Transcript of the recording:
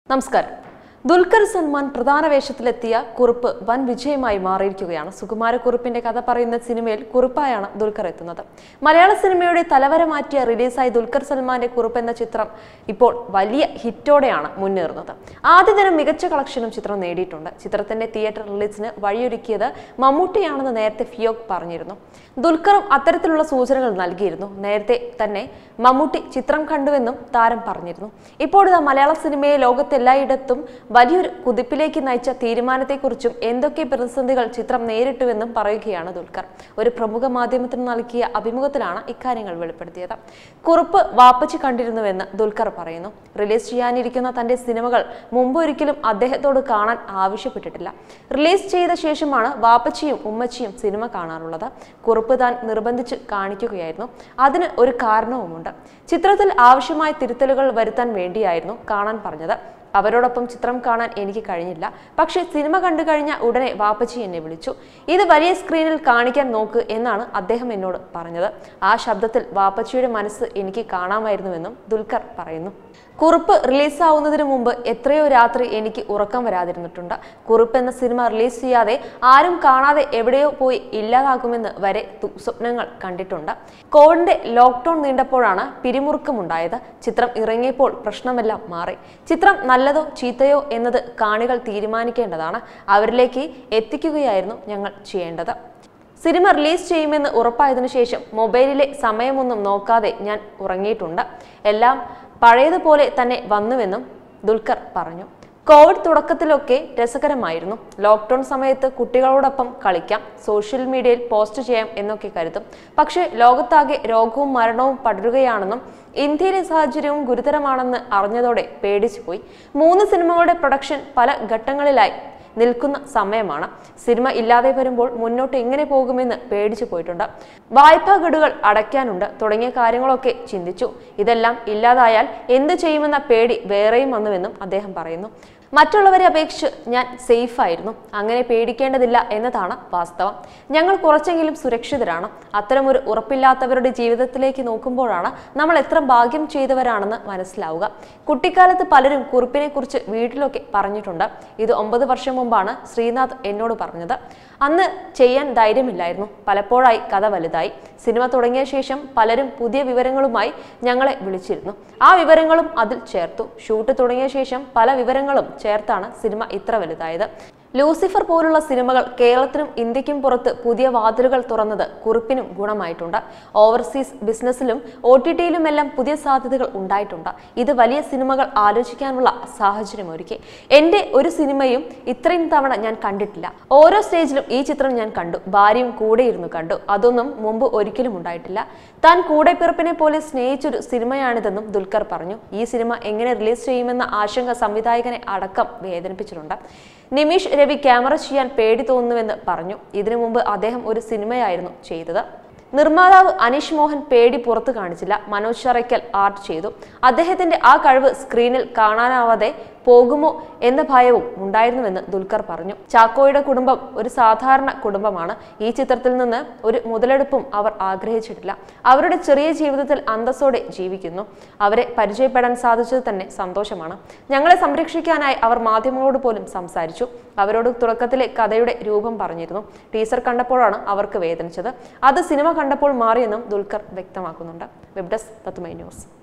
നമസ്കാരം ദുൽഖർ സൽമാൻ പ്രധാന വേഷത്തിലെത്തിയ കുറുപ്പ് വൻ വിജയമായി മാറിയിരിക്കുകയാണ് സുകുമാരക്കുറുപ്പിന്റെ കഥ പറയുന്ന സിനിമയിൽ കുറുപ്പായാണ് ദുൽഖർ എത്തുന്നത് മലയാള സിനിമയുടെ തലവര മാറ്റിയ റിലീസായി ദുൽഖർ സൽമാന്റെ കുറുപ്പ് എന്ന ചിത്രം ഇപ്പോൾ വലിയ ഹിറ്റോടെയാണ് മുന്നേറുന്നത് ആദ്യ ദിനം മികച്ച കളക്ഷനും ചിത്രം നേടിയിട്ടുണ്ട് ചിത്രത്തിന്റെ തിയേറ്റർ റിലീസിന് വഴിയൊരുക്കിയത് മമ്മൂട്ടിയാണെന്ന് നേരത്തെ ഫിയോക് പറഞ്ഞിരുന്നു ദുൽഖറും അത്തരത്തിലുള്ള സൂചനകൾ നൽകിയിരുന്നു നേരത്തെ തന്നെ മമ്മൂട്ടി ചിത്രം കണ്ടുവെന്നും താരം പറഞ്ഞിരുന്നു ഇപ്പോഴിതാ മലയാള സിനിമയെ ലോകത്തെല്ലായിടത്തും വലിയൊരു കുതിപ്പിലേക്ക് നയിച്ച തീരുമാനത്തെക്കുറിച്ചും എന്തൊക്കെ പ്രതിസന്ധികൾ ചിത്രം നേരിട്ടുവെന്നും പറയുകയാണ് ദുൽഖർ ഒരു പ്രമുഖ മാധ്യമത്തിന് നൽകിയ അഭിമുഖത്തിലാണ് ഇക്കാര്യങ്ങൾ വെളിപ്പെടുത്തിയത് കുറിപ്പ് വാപ്പച്ചി കണ്ടിരുന്നുവെന്ന് ദുൽഖർ പറയുന്നു റിലീസ് ചെയ്യാനിരിക്കുന്ന തന്റെ സിനിമകൾ മുമ്പ് ഒരിക്കലും അദ്ദേഹത്തോട് കാണാൻ ആവശ്യപ്പെട്ടിട്ടില്ല റിലീസ് ചെയ്ത ശേഷമാണ് വാപ്പച്ചിയും ഉമ്മച്ചിയും സിനിമ കാണാറുള്ളത് കുറിപ്പ് താൻ നിർബന്ധിച്ച് കാണിക്കുകയായിരുന്നു അതിന് ഒരു കാരണവുമുണ്ട് ചിത്രത്തിൽ ആവശ്യമായ തിരുത്തലുകൾ വരുത്താൻ വേണ്ടിയായിരുന്നു കാണാൻ പറഞ്ഞത് അവരോടൊപ്പം ചിത്രം കാണാൻ എനിക്ക് കഴിഞ്ഞില്ല പക്ഷേ സിനിമ കണ്ടു കഴിഞ്ഞ ഉടനെ വാപ്പച്ചി എന്നെ വിളിച്ചു ഇത് വലിയ സ്ക്രീനിൽ കാണിക്കാൻ നോക്ക് എന്നാണ് അദ്ദേഹം എന്നോട് പറഞ്ഞത് ആ ശബ്ദത്തിൽ വാപ്പച്ചിയുടെ മനസ്സ് എനിക്ക് കാണാമായിരുന്നുവെന്നും ദുൽഖർ പറയുന്നു കുറുപ്പ് റിലീസാവുന്നതിന് മുമ്പ് എത്രയോ രാത്രി എനിക്ക് ഉറക്കം വരാതിരുന്നിട്ടുണ്ട് കുറുപ്പ് എന്ന സിനിമ റിലീസ് ചെയ്യാതെ ആരും കാണാതെ എവിടെയോ പോയി ഇല്ലാതാകുമെന്ന് വരെ തു- സ്വപ്നങ്ങൾ കണ്ടിട്ടുണ്ട് കോവിഡിന്റെ ലോക്ക്ഡൌൺ നീണ്ടപ്പോഴാണ് പിരിമുറുക്കമുണ്ടായത് ചിത്രം ഇറങ്ങിയപ്പോൾ പ്രശ്നമെല്ലാം മാറി ചിത്രം നല്ലതോ ചീത്തയോ എന്നത് കാണികൾ തീരുമാനിക്കേണ്ടതാണ് അവരിലേക്ക് എത്തിക്കുകയായിരുന്നു ഞങ്ങൾ ചെയ്യേണ്ടത് സിനിമ റിലീസ് ചെയ്യുമെന്ന് ഉറപ്പായതിനു ശേഷം മൊബൈലിലെ സമയമൊന്നും നോക്കാതെ ഞാൻ ഉറങ്ങിയിട്ടുണ്ട് എല്ലാം പഴയതുപോലെ തന്നെ വന്നുവെന്നും ദുൽഖർ പറഞ്ഞു കോവിഡ് തുടക്കത്തിലൊക്കെ രസകരമായിരുന്നു ലോക്ക്ഡൌൺ സമയത്ത് കുട്ടികളോടൊപ്പം കളിക്കാം സോഷ്യൽ മീഡിയയിൽ പോസ്റ്റ് ചെയ്യാം എന്നൊക്കെ കരുതും പക്ഷേ ലോകത്താകെ രോഗവും മരണവും പടരുകയാണെന്നും ഇന്ത്യയിലെ സാഹചര്യവും ഗുരുതരമാണെന്ന് അറിഞ്ഞതോടെ പേടിച്ചുപോയി മൂന്ന് സിനിമകളുടെ പ്രൊഡക്ഷൻ പല ഘട്ടങ്ങളിലായി നിൽക്കുന്ന സമയമാണ് സിനിമ ഇല്ലാതെ വരുമ്പോൾ മുന്നോട്ട് എങ്ങനെ പോകുമെന്ന് പേടിച്ചു പോയിട്ടുണ്ട് വായ്പാ ഗഡുകൾ അടയ്ക്കാനുണ്ട് തുടങ്ങിയ കാര്യങ്ങളൊക്കെ ചിന്തിച്ചു ഇതെല്ലാം ഇല്ലാതായാൽ എന്ത് ചെയ്യുമെന്ന പേടി വേറെയും വന്നുവെന്നും അദ്ദേഹം പറയുന്നു മറ്റുള്ളവരെ അപേക്ഷിച്ച് ഞാൻ സേഫ് ആയിരുന്നു അങ്ങനെ പേടിക്കേണ്ടതില്ല എന്നതാണ് വാസ്തവം ഞങ്ങൾ കുറച്ചെങ്കിലും സുരക്ഷിതരാണ് അത്തരമൊരു ഉറപ്പില്ലാത്തവരുടെ ജീവിതത്തിലേക്ക് നോക്കുമ്പോഴാണ് നമ്മൾ എത്ര ഭാഗ്യം ചെയ്തവരാണെന്ന് മനസ്സിലാവുക കുട്ടിക്കാലത്ത് പലരും കുറിപ്പിനെ കുറിച്ച് വീട്ടിലൊക്കെ പറഞ്ഞിട്ടുണ്ട് ഇത് ഒമ്പത് വർഷം മുമ്പാണ് ശ്രീനാഥ് എന്നോട് പറഞ്ഞത് അന്ന് ചെയ്യാൻ ധൈര്യമില്ലായിരുന്നു പലപ്പോഴായി കഥ വലുതായി സിനിമ തുടങ്ങിയ ശേഷം പലരും പുതിയ വിവരങ്ങളുമായി ഞങ്ങളെ വിളിച്ചിരുന്നു ആ വിവരങ്ങളും അതിൽ ചേർത്തു ഷൂട്ട് തുടങ്ങിയ ശേഷം പല വിവരങ്ങളും ചേർത്താണ് സിനിമ ഇത്ര വലുതായത് ലൂസിഫർ പോലുള്ള സിനിമകൾ കേരളത്തിനും ഇന്ത്യക്കും പുറത്ത് പുതിയ വാതിലുകൾ തുറന്നത് കുറിപ്പിനും ഗുണമായിട്ടുണ്ട് ഓവർസീസ് ബിസിനസ്സിലും ഒ ടി ടിയിലുമെല്ലാം പുതിയ സാധ്യതകൾ ഉണ്ടായിട്ടുണ്ട് ഇത് വലിയ സിനിമകൾ ആലോചിക്കാനുള്ള സാഹചര്യമൊരുക്കി എൻ്റെ ഒരു സിനിമയും ഇത്രയും തവണ ഞാൻ കണ്ടിട്ടില്ല ഓരോ സ്റ്റേജിലും ഈ ചിത്രം ഞാൻ കണ്ടു ഭാര്യയും കൂടെ ഇരുന്ന് കണ്ടു അതൊന്നും മുമ്പ് ഒരിക്കലും ഉണ്ടായിട്ടില്ല താൻ കൂടെ പിറപ്പിനെ പോലെ സ്നേഹിച്ചൊരു സിനിമയാണിതെന്നും ദുൽഖർ പറഞ്ഞു ഈ സിനിമ എങ്ങനെ റിലീസ് ചെയ്യുമെന്ന ആശങ്ക സംവിധായകനെ അടക്കം വേദനിപ്പിച്ചിട്ടുണ്ട് നിമിഷ് രവി ക്യാമറ ചെയ്യാൻ പേടി തോന്നുന്നുവെന്ന് പറഞ്ഞു ഇതിനു മുമ്പ് അദ്ദേഹം ഒരു സിനിമയായിരുന്നു ചെയ്തത് നിർമ്മാതാവ് അനീഷ് മോഹൻ പേടി പുറത്തു കാണിച്ചില്ല മനോജ് ചറയ്ക്കൽ ആർട്ട് ചെയ്തു അദ്ദേഹത്തിന്റെ ആ കഴിവ് സ്ക്രീനിൽ കാണാനാവാതെ പോകുമോ എന്ന ഭയവും ഉണ്ടായിരുന്നുവെന്ന് ദുൽഖർ പറഞ്ഞു ചാക്കോയുടെ കുടുംബം ഒരു സാധാരണ കുടുംബമാണ് ഈ ചിത്രത്തിൽ നിന്ന് ഒരു മുതലെടുപ്പും അവർ ആഗ്രഹിച്ചിട്ടില്ല അവരുടെ ചെറിയ ജീവിതത്തിൽ അന്തസ്സോടെ ജീവിക്കുന്നു അവരെ പരിചയപ്പെടാൻ സാധിച്ചത് തന്നെ സന്തോഷമാണ് ഞങ്ങളെ സംരക്ഷിക്കാനായി അവർ മാധ്യമങ്ങളോട് പോലും സംസാരിച്ചു അവരോട് തുടക്കത്തിലെ കഥയുടെ രൂപം പറഞ്ഞിരുന്നു ടീസർ കണ്ടപ്പോഴാണ് അവർക്ക് വേദനിച്ചത് അത് സിനിമ കണ്ടപ്പോൾ മാറിയെന്നും ദുൽഖർ വ്യക്തമാക്കുന്നുണ്ട് വെബ് ഡെസ്ക് തത്തുമൈ ന്യൂസ്